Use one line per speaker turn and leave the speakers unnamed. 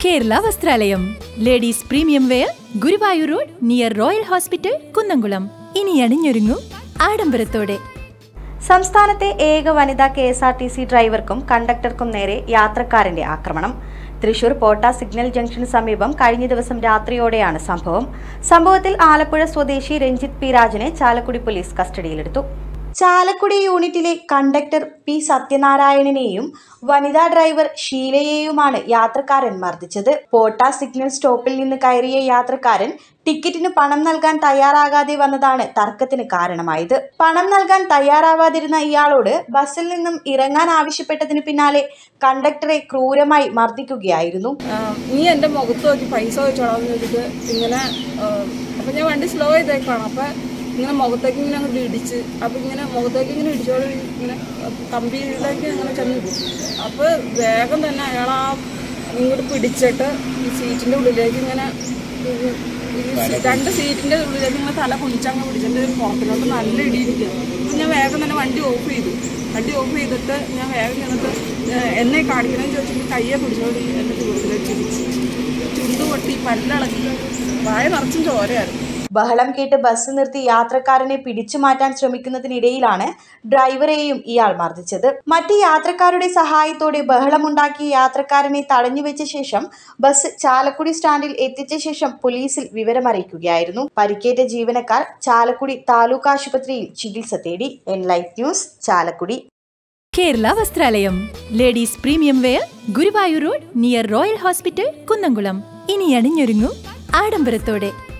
Kerala Vasthralayam ladies premium wear Guruvayur road near Royal hospital Kunnamkulam ഇനി അണിഞ്ഞൊരുങ്ങൂ ആഡംബരത്തോടെ
സംസ്ഥാനത്തെ ഏക വനിതാ K S R T C ഡ്രൈവർക്കും കണ്ടക്ടർക്കും നേരെ യാത്രക്കാരന്റെ ആക്രമണം തൃശൂർ പോട്ട സിഗ്നൽ ജംഗ്ഷന് സമീപം കഴിഞ്ഞ ദിവസം രാത്രിയോടെയാണ് സംഭവം സംഭവത്തിൽ ആലപ്പുഴ സ്വദേശി രഞ്ജിത്ത് പി രാജനെ ചാലക്കുടി പോലീസ് കസ്റ്റഡിയിലെടുത്തു ചാലക്കുടി യൂണിറ്റിലെ കണ്ടക്ടർ പി സത്യനാരായണനെയും വനിതാ ഡ്രൈവർ ഷീലയെയുമാണ് യാത്രക്കാരൻ മർദ്ദിച്ചത് പോട്ട സിഗ്നൽ സ്റ്റോപ്പിൽ നിന്ന് കയറിയ യാത്രക്കാരൻ ടിക്കറ്റിന് പണം നൽകാൻ തയ്യാറാകാതെ വന്നതാണ് തർക്കത്തിന് കാരണമായത് പണം നൽകാൻ തയ്യാറാവാതിരുന്ന ഇയാളോട് ബസ്സിൽ നിന്നും ഇറങ്ങാൻ ആവശ്യപ്പെട്ടതിന് പിന്നാലെ കണ്ടക്ടറെ ക്രൂരമായി മർദ്ദിക്കുകയായിരുന്നു
ആ, നീ എൻ്റെ മുഖത്ത് നോക്കി പൈസ വെച്ചോളാന്ന് ചോദിച്ചിട്ട് ഇങ്ങനെ അപ്പം ഞാൻ വണ്ടി സ്ലോ ചെയ്തേക്കാണ് അപ്പം ഇങ്ങനെ മുഖത്തേക്ക് ഇങ്ങനെ അങ്ങോട്ട് ഇടിച്ച് അപ്പം ഇങ്ങനെ മുഖത്തേക്ക് ഇങ്ങനെ ഇടിച്ചോട് ഇങ്ങനെ കമ്പിയിലേക്ക് ഇങ്ങനെ ചെന്ന് ഇടും അപ്പോൾ വേഗം തന്നെ അയാൾ ആ ഇങ്ങോട്ട് പിടിച്ചിട്ട് ഈ സീറ്റിൻ്റെ ഉള്ളിലേക്ക് ഇങ്ങനെ ഈ ഈ രണ്ട് സീറ്റിൻ്റെ ഉള്ളിലേക്ക് ഇങ്ങനെ തല കുളിച്ചങ്ങ് പിടിച്ചിട്ട് പുറത്തിലോട്ട് നല്ല ഇടിയിരിക്കുക അപ്പം ഞാൻ വേഗം തന്നെ വണ്ടി ഓഫ് ചെയ്തു വണ്ടി ഓഫ് ചെയ്തിട്ട് ഞാൻ വേഗം ചെന്നിട്ട് ഏഹ് എന്നെ കാണിക്കണമെന്ന് ചോദിച്ചിട്ട് കയ്യെ പിടിച്ചോടി എൻ്റെ ചുവട്ടിലേക്ക് ചിരിച്ച് ചുണ്ട് പൊട്ടി പല്ലിളക്കി വായ നിറച്ചും ചോരയായിരുന്നു
ബഹളം കേട്ട് ബസ് നിർത്തി യാത്രക്കാരനെ പിടിച്ചു മാറ്റാൻ ശ്രമിക്കുന്നതിനിടയിലാണ് ഡ്രൈവറെയും ഇയാൾ മർദ്ദിച്ചത് മറ്റ് യാത്രക്കാരുടെ സഹായത്തോടെ ബഹളമുണ്ടാക്കിയ യാത്രക്കാരനെ തടഞ്ഞുവെച്ച ശേഷം ബസ് ചാലക്കുടി സ്റ്റാൻഡിൽ എത്തിച്ച ശേഷം പോലീസിൽ വിവരമറിയിക്കുകയായിരുന്നു പരിക്കേറ്റ ജീവനക്കാർ ചാലക്കുടി താലൂക്ക് ആശുപത്രിയിൽ ചികിത്സ തേടി Enlight news Chalakudy
Kerala Vasthralayam ladies premium wear Guruvayur road near Royal hospital Kunnamkulam ഇനി അണിഞ്ഞൊരുങ്ങൂ ആഡംബരത്തോടെ